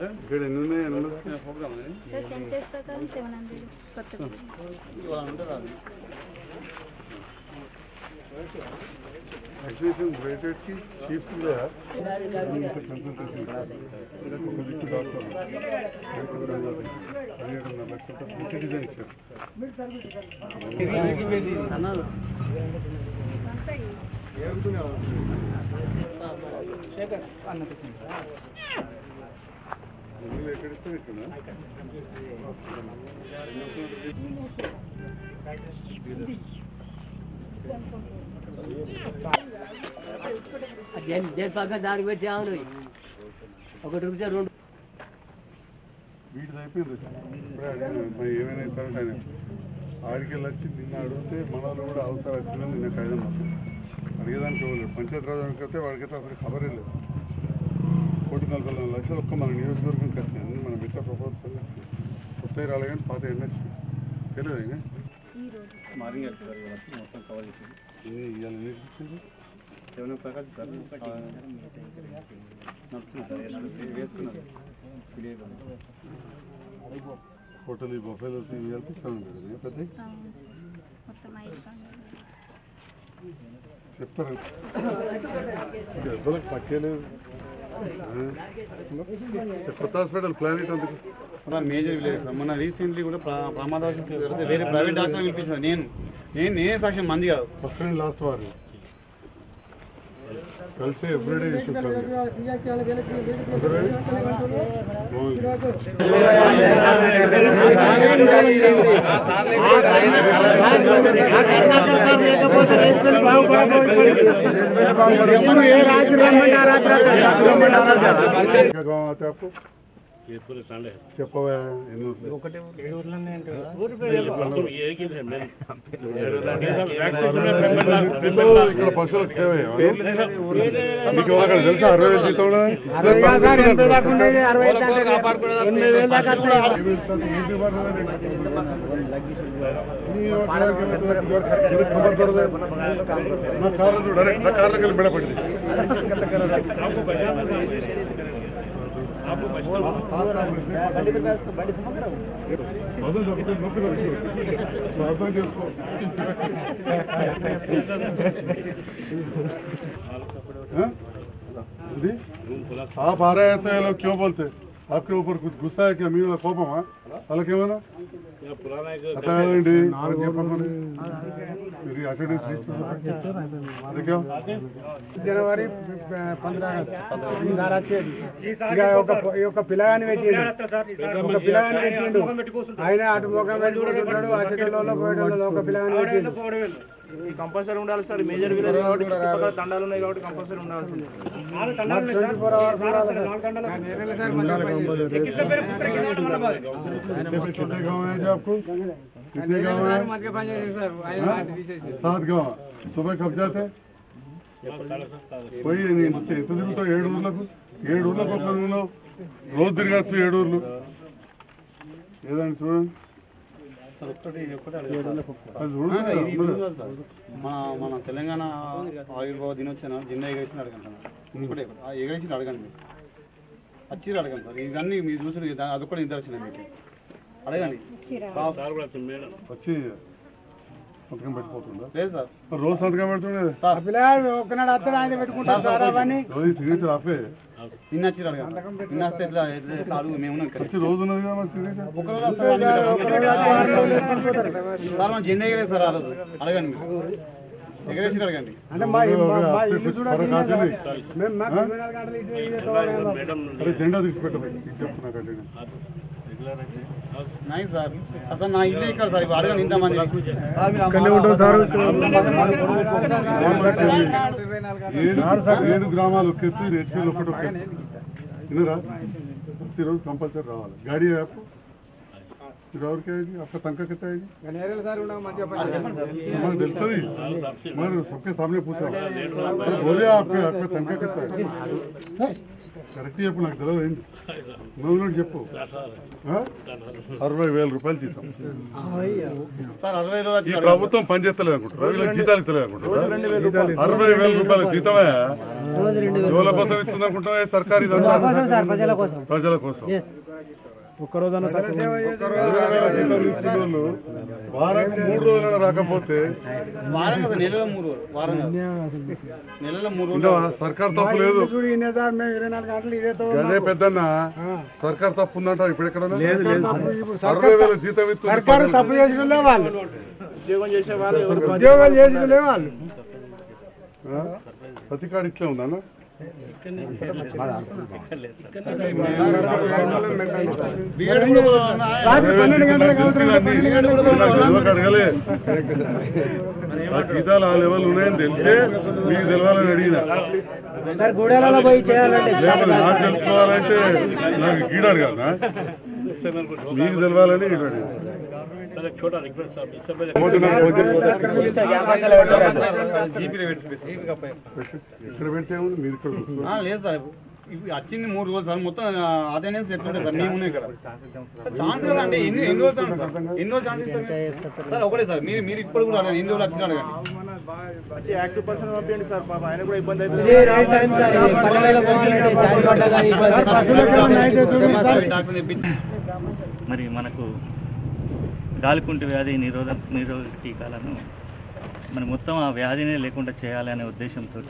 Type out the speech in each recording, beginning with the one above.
ఇక్కడ ఎన్ని ఉన్నాయి ఎన్ని ఉన్నాయి? సార్ సెన్సెస్ ప్రకారం సెవెన్ హండ్రెడ్ కొత్త వ్యాక్సినేషన్ రిలేటెడ్ కి చీఫ్స్ ఉన్నాయా కన్సల్టేషన్ ఒక దిక్కు డాక్టర్ రైతు కూడా అన్నారు. పదిహేడున్నర లక్షలతో పూర్తి డిజైన్ ఇచ్చారు మందులు ఎక్కడ ఇస్తారు ఇక్కడ దేని పక్కన దానికి పెట్టి ఆవును ఒకటి రూపాయ రెండు వీటిది అయిపోయింది ఇప్పుడే అడిగాను మరి ఏమైనా ఇస్తారంటే ఆయన ఆడికి వెళ్ళి వచ్చి నిన్న అడిగితే మన వాళ్ళు కూడా అవసరం వచ్చిందని నిన్న కాగితం మాకు అడిగేదానికి ఇవ్వలేదు పంచాయతీ రాజు అడిగితే వాడికైతే అసలు ఖబరే లేదు కోటి నలభై నాలుగు లక్షలు ఒక్క మన నియోజకవర్గంకి వచ్చినాయి అన్ని మన బిడ్డ ప్రపోజల్స్ వచ్చినాయి కొత్తవి రాలే కానీ పాత ఎన్ని వచ్చినాయి తెలియదు ఇంకా మార్నింగ్ సార్ వచ్చి మొత్తం కవర్ చేసింది ఇది ఇవాళ ఎన్ని వచ్చింది సెవెన్ ఓ క్లాక్ అది సార్ నడుస్తుంది సార్ నడుస్తుంది వేస్తున్నారు తెలియదు హోటల్ ఈ బొఫేలోస్ ఇవి కలిపి సెవెన్ హండ్రెడ్ పెద్ద మొత్తం ఐదు వందలు. చెప్తారు ఎవ్వరికి పక్కేలేదు కొత్త హాస్పిటల్ ప్లానెట్ అందుకు మన మేజర్ విలేజ్ సార్ మొన్న రీసెంట్లీ కూడా ప్ర- ప్రమాదవశాత్తు జరిగితే వేరే ప్రైవేట్ డాక్టర్ పిలిపించాను నేను నేను నేనే సాక్ష్యం మంది కాదు ఫస్ట్ అండ్ లాస్ట్ వారు కలిసి ఎవ్రీడే చెప్పవా ఎన్ని ఒకటి ఏడు ఊర్లోనే ఇక్కడ పశువులకు సేవ మీకు అక్కడ తెలుసా అరవై వేలు జీతం ఉన్నది? ఏంటి బాధ? నీ ఓట్లకి ఇది ఖబర్ దొరకదు. నా కార్లో చూడు అరే నా కార్లోకి వెళ్ళి మెడపడింది మొదలు తప్పితే నొప్పి తగ్గుతుంది. నువ్వు అర్థం చేసుకో हाँ? दीदी आप आ रहे थे ये लोग क्यों बोलते आपके ऊपर कुछ गुस्सा है क्या మీ మీద కోపమా వాళ్ళకేమన్నా అతనండి మీరు అటెండెన్స్ అది క్యో జనవరి పంద్ర ఆగస్టు ఈసారి వచ్చేది ఇక ఒక ఈ ఒక పిల్లగాని పెట్టిండు ఒక పిల్లగాని పెట్టిండు ఆయన అటు ముఖం పెట్టుకుంటున్నాడు అటు పోయేటోళ్ళు ఒక పిల్లగాని పెట్టిండు కంపల్సరీ ఉండాలి సార్ మేజర్ విలేజ్ కాబట్టి చుట్టుపక్కల తండాలు ఉన్నాయి కాబట్టి కంపల్సరీ ఉండాల్సింది ట్వంటీ ఫోర్ అవర్స్ ఉండాలి कितने कितने गाँव हैं जी आपको कितने गाँव हैं हाँ? सात गाँव सुबह कब जाते పోయి నేను ఎంత తిరుగుతావు ఏడు ఊర్లకు ఏడు ఊర్లకు ఒక ఊర్లో రోజు తిరగచ్చు ఏడు ఊర్లు ఏదండి చూడండి అది చూడండి ఇది ఇది కాదు సార్. మన మన తెలంగాణ ఆయుర్వేద దినోత్సవం జిన్నా ఎగరేసిన అడగండి ఒకటే ఒకటి. ఆ ఎగరేసిన అడగండి మీరు వచ్చి అడగండి సార్ ఇవన్నీ మీరు చూసి అదొకటి నిదర్శనం మీకు అడగండి వచ్చి సంతకం పెట్టిపోతుందా లేదు సార్ మరి రోజు సంతకం పెడుతుండే పిల్లగాడు ఒక్కనాడు అత్తడు ఆయన పెట్టుకుంటారు సార్ అవన్నీ రోజు సిగ్నేచర్ ఆపే నిన్న వచ్చి అడగండి నిన్న వస్తే ఎట్లా ఎట్లా ఎట్లా అడుగు మేము ఉన్నాం ఇక్కడ వచ్చి రోజు ఉన్నది కదా మరి సిగ్నేచర్ ఒకరోజు వస్తారు అన్ని పెట్టండి. సార్ మన జెండా ఎగరే సార్ ఆ రోజు అడగండి మీరు. ఎగరేసి అడగండి అంటే మా మా- మా आपसे ఇల్లు कुछ చూడండి फर्क आते नहीं మేము మాకు ఇరవై నాలుగు గంటలు ఇటు ఇటు పోవాలి. అరే జెండా తీసిపెట్టబోయి చెప్తున్నా కంటిన్యూ నైస్ సార్ అసలు నా ఇల్లు ఇక్కడ సార్ ఇప్పుడు అడగండి ఇంతమంది ఏడు ఏడు గ్రామాలు ఒక ఎత్తు రేచుకెళ్ళి ఒకటి ఒక ఎత్తు వినరా ప్రతిరోజు కంపల్సరీ రావాలి గాడి యాప్ फिर और क्या है जी आपका तनख्वाह कितना है जी నేరేళ్ళ సార్ ఉండగా మంచిగా పని हमारे दिलता ही मैं सबके सामने पूछा तो बोले आपके आपका तनख्वाह कितना है కరెక్ట్ చెప్పు నాకు తెలియదు ఏంది నువ్వు కూడా చెప్పు ఆ? అరవై వేల రూపాయలు జీతం సార్ అరవై రోజులు ఈ ప్రభుత్వం పనిచేస్తలేదు అనుకుంటారు వీళ్ళకి జీతాలు ఇస్తలేదు అనుకుంటారు అరవై వేల రూపాయల జీతమే ఎవరి కోసం ఇస్తుంది అనుకుంటున్నా సర్కారు ఇదంతా సార్ ప్రజల కోసం ప్రజల కోసం ఒక్కరోజన్న సేవ చేసి అరవై వేల జీతం తీసుకునే వాళ్ళు వారానికి మూడు రోజులు రాకపోతే వారం కదా నెలలో మూడు రోజులు వారం కాదు. నెలలో మూడు రోజులు ఇంకా సర్కార్ తప్పు లేదు చూడు ఈయన సార్ మేము ఇరవై నాలుగు గంటలు ఇదే తో అదే పెద్దన్న సర్కార్ తప్పు ఉందంట ఇప్పుడు ఎక్కడ లేదు ఇప్పుడు అరవై వేల జీతం ఇస్తుంది సర్కారు తప్పు చేసిన వాళ్ళు ఉద్యోగం చేసే వాళ్ళు ఎవరు ఉద్యోగాలు చేసిన వాళ్ళు ఆ? ప్రతి కాడ ఇట్లే ఉందన్న బీఎడ్ కూడా ఉన్నా. రాత్రి పన్నెండు గంటలకు అవసరం అడగలే ఆ జీతాలు ఆ లెవెల్ ఉన్నాయని తెలిసే మీకు తెలవాలని అడిగిన సార్ గూడెలలో పోయి చేయాలంటే లేకపోతే నాకు తెలుసుకోవాలంటే నాకు గీడాడు కదా మీకు తెలవాలని ఈడు అడిగాను. పోతే నాకు ఫోన్ చేసి ఎక్కడ పెడితే ఏముంది మీరు ఇక్కడ కూర్చోండి. ఆ, లేదు సార్ ఇప్పుడు వచ్చింది మూడు రోజులు సార్ మొత్తం అటెండెన్స్ ఎట్లుంటుంది సార్ మేము ఉన్నాయి ఇక్కడ ఛాన్స్ కదా అంటే ఎన్ని ఎన్ని రోజులు ఛాన్స్ సార్ ఎన్ని రోజులు ఛాన్స్ ఇస్తారు సార్ ఒకటే సార్ మీరు మీరు ఇప్పుడు కూడా అడగండి ఎన్ని రోజులు వచ్చిన అడగండి వచ్చి యాక్టివ్ పర్సన్ పంపించండి సార్ పాప ఆయన కూడా ఇబ్బంది ఇది అవుతుంది రైట్ టైం సార్ ఇది పల్లెలలో పోవాలంటే జారిపడ్డ కానీ ఇబ్బంది డాక్టర్ తెప్పించి మరి మనకు గాలికుంటి వ్యాధి నిరోధ నిరోధక టీకాలను మరి మొత్తం ఆ వ్యాధినే లేకుండా చేయాలనే ఉద్దేశంతో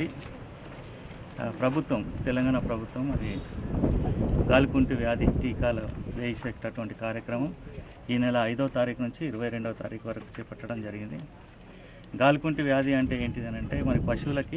ప్రభుత్వం తెలంగాణ ప్రభుత్వం మరి గాలికుంటి వ్యాధి టీకాలు వేసేటటువంటి కార్యక్రమం ఈ నెల ఐదో తారీఖు నుంచి ఇరవై రెండవ తారీఖు వరకు చేపట్టడం జరిగింది గాలికుంటి వ్యాధి అంటే ఏంటిది అని అంటే మరి పశువులకి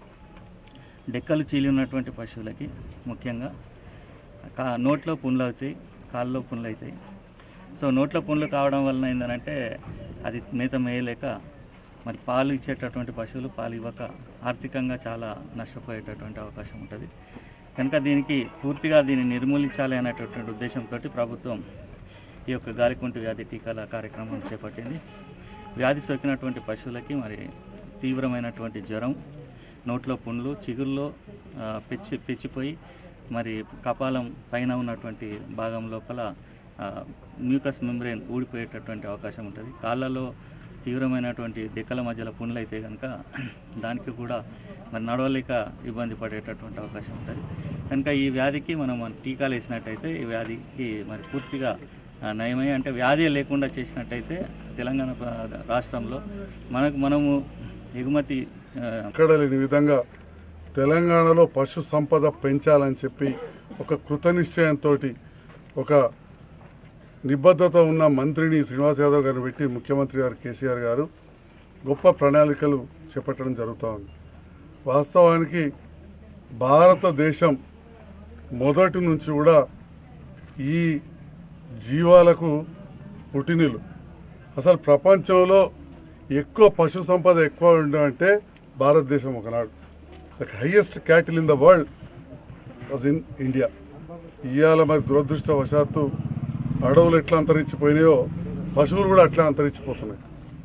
డెక్కలు చీలి ఉన్నటువంటి పశువులకి ముఖ్యంగా కా నోట్లో పుండ్లు అవుతాయి కాళ్ళలో పుండ్లు అవుతాయి సో నోట్లో పుండ్లు కావడం వలన ఏంటంటే అది మేత మేయలేక మరి పాలు ఇచ్చేటటువంటి పశువులు పాలు ఇవ్వక ఆర్థికంగా చాలా నష్టపోయేటటువంటి అవకాశం ఉంటుంది కనుక దీనికి పూర్తిగా దీన్ని నిర్మూలించాలి అనేటటువంటి ఉద్దేశంతో ప్రభుత్వం ఈ యొక్క గాలికుంటి వ్యాధి టీకాల కార్యక్రమం చేపట్టింది వ్యాధి సోకినటువంటి పశువులకి మరి తీవ్రమైనటువంటి జ్వరం నోట్లో పుండ్లు చిగుల్లో ఆ, పెచ్చి పెచ్చిపోయి మరి కపాలం పైన ఉన్నటువంటి భాగం లోపల ఆ, మ్యూకస్ మెంబ్రెయిన్ ఊడిపోయేటటువంటి అవకాశం ఉంటుంది కాళ్ళలో తీవ్రమైనటువంటి డెక్కల మధ్యలో పుండ్లు అయితే కనుక దానికి కూడా మరి నడవలేక ఇబ్బంది పడేటటువంటి అవకాశం ఉంటుంది కనుక ఈ వ్యాధికి మనం మన టీకాలు వేసినట్టయితే ఈ వ్యాధికి మరి పూర్తిగా ఆ, నయమై అంటే వ్యాధి లేకుండా చేసినట్టయితే తెలంగాణ ప్ర- రాష్ట్రంలో మనకు మనము ఎగుమతి ఆ, ఎక్కడ లేని విధంగా తెలంగాణలో పశు సంపద పెంచాలని చెప్పి ఒక కృతనిశ్చయంతో ఒక నిబద్ధత ఉన్న మంత్రిని శ్రీనివాస్ యాదవ్ గారిని పెట్టి ముఖ్యమంత్రి గారు కేసీఆర్ గారు గొప్ప ప్రణాళికలు చేపట్టడం జరుగుతూ ఉంది వాస్తవానికి భారతదేశం మొదటి నుంచి కూడా ఈ జీవాలకు పుట్టినిలు అసలు ప్రపంచంలో ఎక్కువ పశు సంపద ఎక్కువ ఉందంటే భారతదేశం ఒకనాడు the highest cattle in the world was in India ఇవాళ మరి దురదృష్టవశాత్తు అడవులు ఎట్లా అంతరించిపోయినాయో పశువులు కూడా అట్లా అంతరించిపోతున్నాయి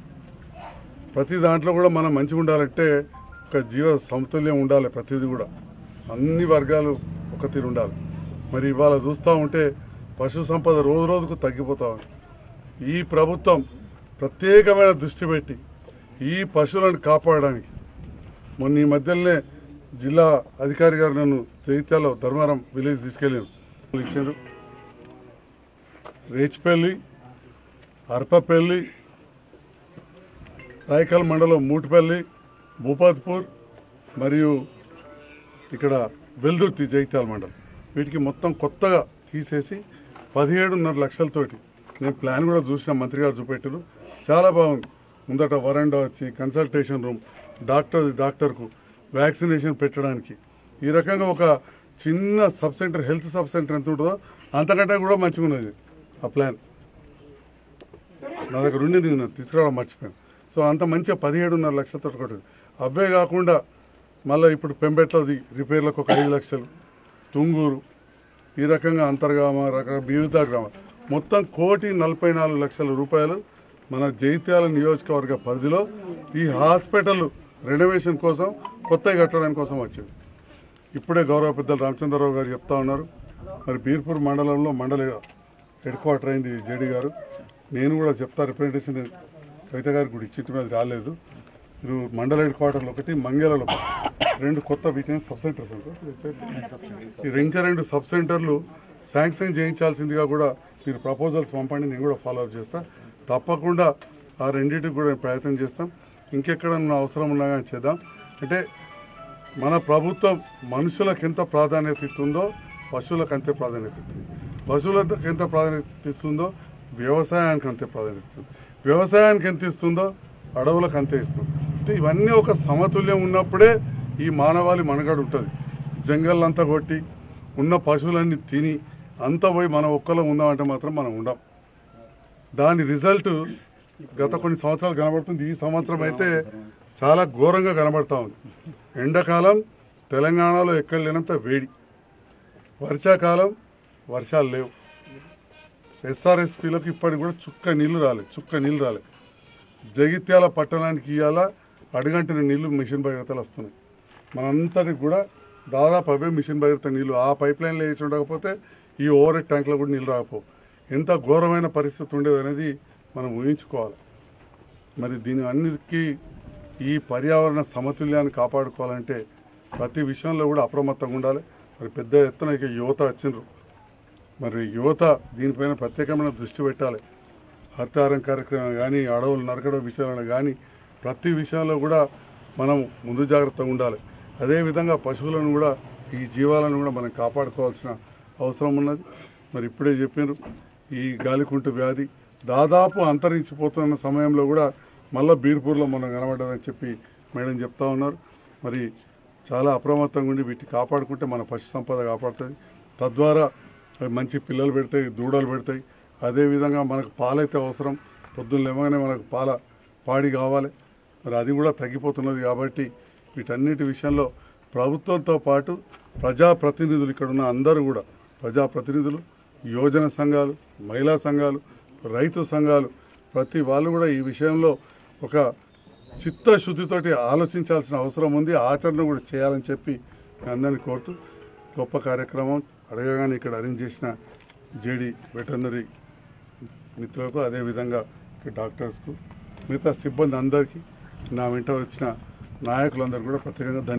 ప్రతి దాంట్లో కూడా మనం మంచిగా ఉండాలంటే ఒక జీవ సమతుల్యం ఉండాలి ప్రతిదీ కూడా అన్ని వర్గాలు ఒక తీరు ఉండాలి మరి ఇవాళ చూస్తూ ఉంటే పశు సంపద రోజు రోజుకు తగ్గిపోతా ఉంది ఈ ప్రభుత్వం ప్రత్యేకమైన దృష్టి పెట్టి ఈ పశువులను కాపాడడానికి మొన్న ఈ మధ్యలోనే జిల్లా అధికారి గారు నన్ను జగిత్యాలో ధర్మారం విలేజ్ తీసుకెళ్ళారు ఇచ్చారు రేచిపల్లి అర్పపల్లి రాయకల్ మండలం మూటిపల్లి భూపాత్పూర్ మరియు ఇక్కడ వెల్దుర్తి జగిత్యాల మండలం వీటికి మొత్తం కొత్తగా తీసేసి పదిహేడున్నర లక్షలతోటి నేను ప్లాన్ కూడా చూసిన మంత్రి గారు చూపెట్టారు చాలా బాగుంది ముందట వరండా వచ్చి కన్సల్టేషన్ రూమ్ డాక్టర్ డాక్టర్కు వ్యాక్సినేషన్ పెట్టడానికి ఈ రకంగా ఒక చిన్న sub centre health sub centre ఎంత ఉంటుందో అంతకంటే కూడా మంచిగా ఉన్నది ఆ ప్లాన్ నా దగ్గర ఉండి నేను తీసుకురావడం మర్చిపోయాను సో అంత మంచిగా పదిహేడున్నర లక్షలతో కొట్టింది అవే కాకుండా మళ్ళీ ఇప్పుడు పెంబెట్లది రిపేర్లకు ఒక ఐదు లక్షలు తుంగూరు ఈ రకంగా అంతర్గామ రకరకాల వివిధ గ్రామాలు మొత్తం కోటి నలభై నాలుగు లక్షల రూపాయలు మన జైత్యాల నియోజకవర్గ పరిధిలో ఈ హాస్పిటల్ రెనోవేషన్ కోసం కొత్తగా కట్టడానికి కోసం వచ్చింది ఇప్పుడే గౌరవ పెద్దలు రామచంద్రరావు గారు చెప్తా ఉన్నారు మరి బీర్పూర్ మండలంలో మండల హెడ్ క్వార్టర్ అయింది జేడీ గారు నేను కూడా చెప్తా రిప్రజెంటేషన్ కవిత గారికి కూడా ఇచ్చింటి అది రాలేదు మీరు మండల హెడ్ క్వార్టర్లో ఒకటి మంగళలో ఒకటి. రెండు కొత్త వీటిని సబ్ సెంటర్స్ ఉంటాయి ఈ ఇంకా రెండు సబ్ సెంటర్లు శాంక్షన్ చేయించాల్సిందిగా కూడా మీరు ప్రపోజల్స్ పంపండి నేను కూడా ఫాలో అప్ చేస్తా తప్పకుండా ఆ రెండింటికి కూడా ప్రయత్నం చేస్తాం ఇంకెక్కడన్నా అవసరం ఉన్నా కానీ చేద్దాం అంటే మన ప్రభుత్వం మనుషులకు ఎంత ప్రాధాన్యత ఇస్తుందో పశువులకు అంతే ప్రాధాన్యత ఇస్తుంది పశువులకు ఎంత ప్రాధాన్యత ఇస్తుందో వ్యవసాయానికి అంతే ప్రాధాన్యత ఇస్తుంది వ్యవసాయానికి ఎంత ఇస్తుందో అడవులకు అంతే ఇస్తుంది అంటే ఇవన్నీ ఒక సమతుల్యం ఉన్నప్పుడే ఈ మానవాళి మనుగడ ఉంటుంది జంగళ్ళంతా కొట్టి ఉన్న పశువులన్నీ తిని అంతా పోయి మనం ఒక్కలో ఉందామంటే మాత్రం మనం ఉండం దాని రిజల్ట్ గత కొన్ని సంవత్సరాలు కనబడుతుంది ఈ సంవత్సరం అయితే చాలా ఘోరంగా కనబడతా ఉంది ఎండాకాలం తెలంగాణలో ఎక్కడ లేనంత వేడి వర్షాకాలం వర్షాలు లేవు ఎస్ఆర్ఎస్పీలకు ఇప్పటికి కూడా చుక్క నీళ్లు రాలేదు చుక్క నీళ్లు రాలేదు జగిత్యాల పట్టణానికి ఇవాళ అడుగంటిన నీళ్లు మిషన్ భగీరథలు వస్తున్నాయి మనంతటికి కూడా దాదాపు అవే మిషన్ భగీరథ నీళ్లు ఆ పైప్ లైన్లో వేసి ఉండకపోతే ఈ ఓవర్ హెడ్ ట్యాంక్లో కూడా నీళ్ళు రాకపోవు ఎంత ఘోరమైన పరిస్థితి ఉండేది అనేది మనం ఊహించుకోవాలి మరి దీని అన్నిటికీ ఈ పర్యావరణ సమతుల్యాన్ని కాపాడుకోవాలంటే ప్రతి విషయంలో కూడా అప్రమత్తంగా ఉండాలి మరి పెద్ద ఎత్తున ఇక యువత వచ్చిండ్రు మరి యువత దీనిపైన ప్రత్యేకమైన దృష్టి పెట్టాలి హత్యారం కార్యక్రమం కానీ అడవులు నరకడం విషయాలను కానీ ప్రతి విషయంలో కూడా మనం ముందు జాగ్రత్తగా ఉండాలి అదేవిధంగా పశువులను కూడా ఈ జీవాలను కూడా మనం కాపాడుకోవాల్సిన అవసరం ఉన్నది మరి ఇప్పుడే చెప్పారు ఈ గాలికుంటు వ్యాధి దాదాపు అంతరించిపోతున్న సమయంలో కూడా మళ్ళీ బీర్పూర్లో మనం కనబడ్డదని చెప్పి మేడం చెప్తా ఉన్నారు మరి చాలా అప్రమత్తంగా ఉండి వీటిని కాపాడుకుంటే మన పశు సంపద కాపాడుతుంది తద్వారా అవి మంచి పిల్లలు పెడతాయి దూడలు పెడతాయి అదేవిధంగా మనకు పాలైతే అవసరం పొద్దున్న లేవగానే మనకు పాల పాడి కావాలి మరి అది కూడా తగ్గిపోతున్నది కాబట్టి వీటన్నిటి విషయంలో ప్రభుత్వంతో పాటు ప్రజాప్రతినిధులు ఇక్కడ ఉన్న అందరూ కూడా ప్రజాప్రతినిధులు యోజన సంఘాలు మహిళా సంఘాలు రైతు సంఘాలు ప్రతి వాళ్ళు కూడా ఈ విషయంలో ఒక చిత్తశుద్ధితోటి ఆలోచించాల్సిన అవసరం ఉంది ఆచరణ కూడా చేయాలని చెప్పి నేను అందరినీ కోరుతూ గొప్ప కార్యక్రమం అడగగానే ఇక్కడ అరేంజ్ చేసిన జేడి వెటర్నరీ మిత్రులకు అదేవిధంగా ఇక్కడ డాక్టర్స్కు మిగతా సిబ్బంది అందరికీ నా వెంట వచ్చిన నాయకులందరూ కూడా ప్రత్యేకంగా ధన్య